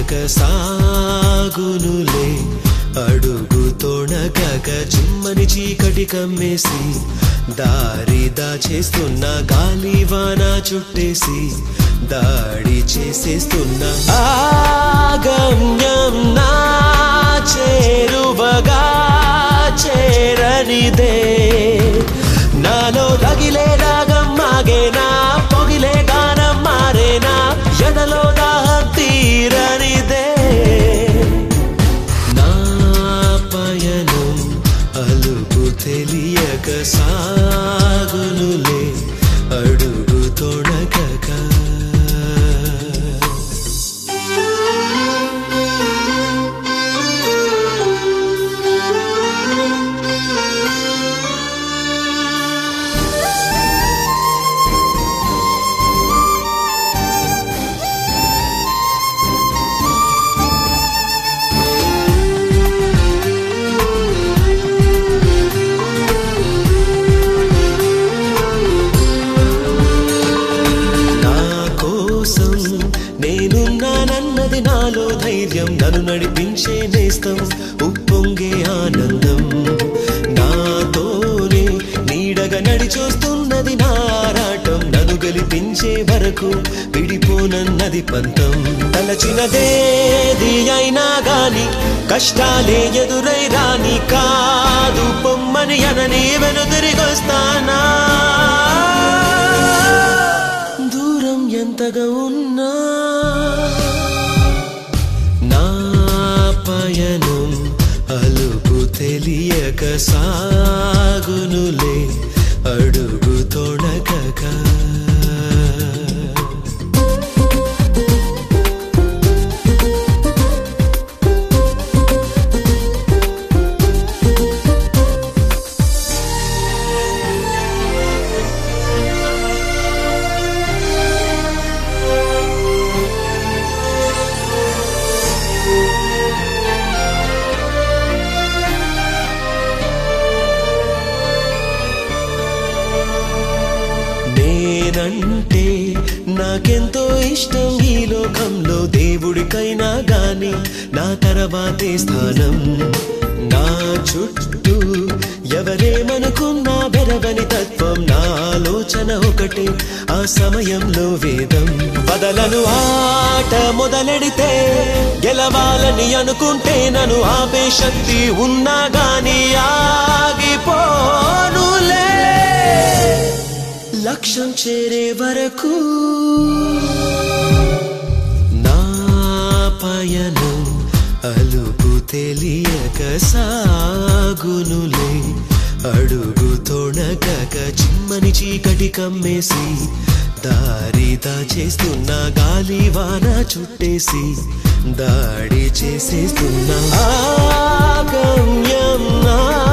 తెలియక సాగునులే అడుగు తొణగక చిమ్మని చీకటి కమ్మేసి దారి దాచేస్తున్న గాలివాన చుట్టేసి దాడి చేసేస్తున్న ఆగమ్యం నా చేరువగా చేరనిదే నాలో రగిలే రాగం మాగేనా పొగిలే గానం మారేనా ఎడలో దాహం తీరనిదే నా పయనం అలుపు తెలియక సాగునులే అడుగు తొడగక నా కోసం నేనున్నానన్నది నాలో ధైర్యం నన్ను నడిపించే నేస్తం ఉప్పొంగే ఆనందం నాతోనే నీడగా నడిచొస్తున్నది నారాటం నన్ను గెలిపించే వరకు విడిపోనన్నది పంతం తలచినదేది అయినా గాని కష్టాలే ఎదురై రాని కాదు పొమ్మని అనని వెనుదిరిగొస్తానా దూరం ఎంతగా ఉన్నా నా పయనం అలుపు తెలియక సాగునులే అడుగు తొడగక నేనంటే నాకెంతో ఇష్టం ఈ లోకంలో దేవుడికైనా గాని నా తర్వాతే స్థానం నా చుట్టూ ఎవరేమనుకున్నా బెరవని తత్వం నా ఆలోచన ఒకటే ఆ సమయంలో వేదం బదలను ఆట మొదలెడితే గెలవాలని అనుకుంటే నన్ను ఆపే శక్తి ఉన్నా గాని ఆగిపోనులే లక్ష్యం చేరే వరకు నా పయనం అలుపు తెలియక సాగునులే అడుగు తొణగక చిమ్మని చీకటి కమ్మేసి దారి దాచేస్తున్న గాలివాన చుట్టేసి దాడి చేసేస్తున్నా ఆగమ్యం నా